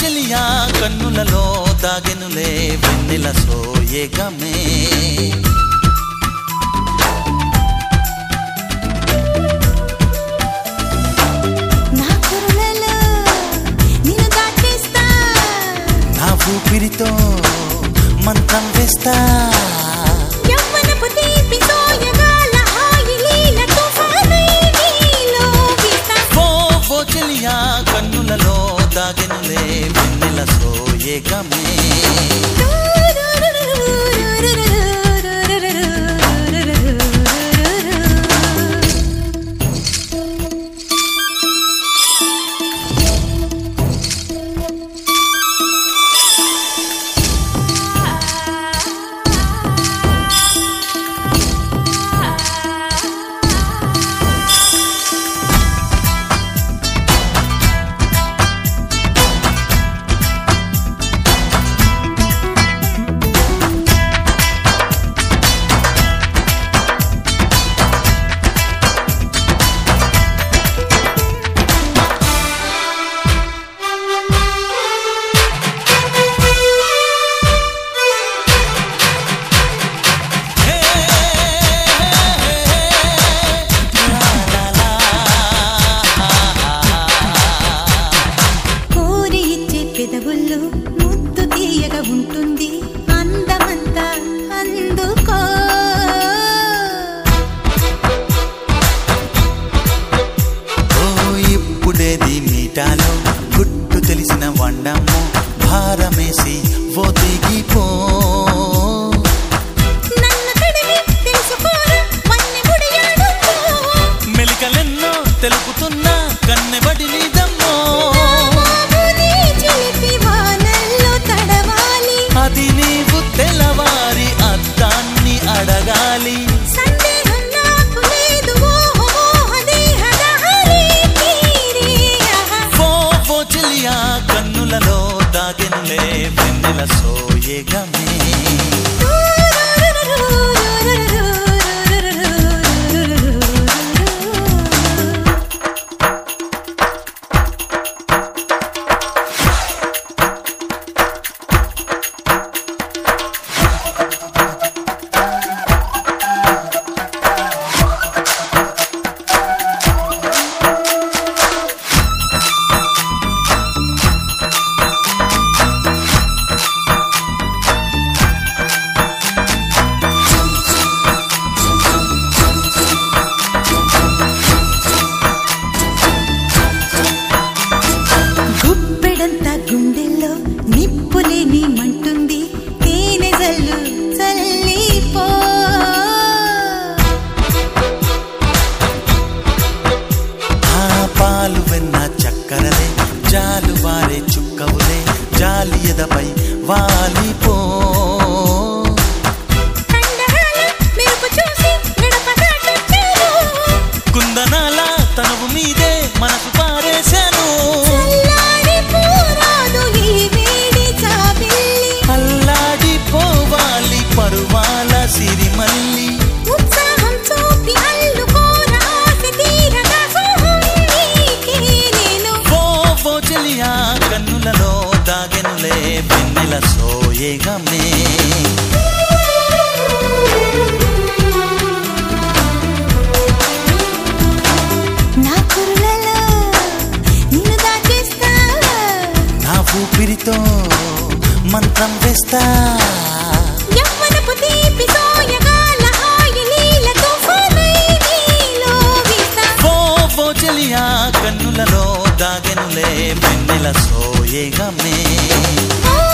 చెలియా కన్నులలో దాగెనులే వెన్నెల సోయేగమే నా కురులలో నిన్ను దాచేస్తా నా ఊపిరితో మంత్రం వేస్తా యవ్వనపు తీపి సోయగాల హాయిలీల తుఫానై నీలో వీస్తా. ఓ ఓ చెలియా కన్నులలో దాగెనులే వెన్నెల సోయేగమే హే, లా, లా, లా. కోరి ఇచ్చే పెదవుల్లో ముద్దు తీయగా ఉంటుంది అందమంతా అందుకో ఓ ఇప్పుడేది మీటాలో గుట్టు తెలిసిన వండము భారమేసి ఓ దిగిపో నన్ను తడిమి తెలుసుకోరా వన్నె ముడియాడుకో మెలికలెన్నో తెలుపుతున్నా కన్నెబడి నీదమ్మో బాబుని చిలిపి వానల్లో తడవాలి అది నీవు తెల్లవారి అద్దాన్ని అడగాలి సందేహం నాకు లేదు ఓహో దేహదారి తీరే ఆహా. ఓ ఓ చెలియా కన్నులలో దాగెనులే వెన్నెల సోయేగమే గుప్పెడంత గుండెల్లో నిప్పులేని మంటుంది తేనె జల్లు చల్లిపో ఆ పాలు వెన్న చక్కరలే జాలు వారే చుక్కవులే జాలి ఎదపై వాలిపో కండరాల మెరుపు చూసి నడపదాటొచ్చాను కుందనాల తనువు మీదే మనసు పారేశాను చల్లారి పోరాదు ఈ వేడి చాబిల్లి అల్లాడిపోవాలి పరువాల సిరిమల్లి ఉత్సాహం చూపి అల్లుకోరా ఆశ తీరగా సోహం నీకే నేను ఓ ఓ చెలియా కన్నులలో దాగెనులే వెన్నెల సోయేగమే నా కురులలో నిన్ను దాచేస్తా నా ఊపిరితో మంత్రం వేస్తా యవ్వనపు తీపి సోయగాల హాయిలీల తుఫానై నీలో వీస్తా. ఓ ఓ చెలియా కన్నులలో దాగెనులే వెన్నెల సోయేగమే ఓ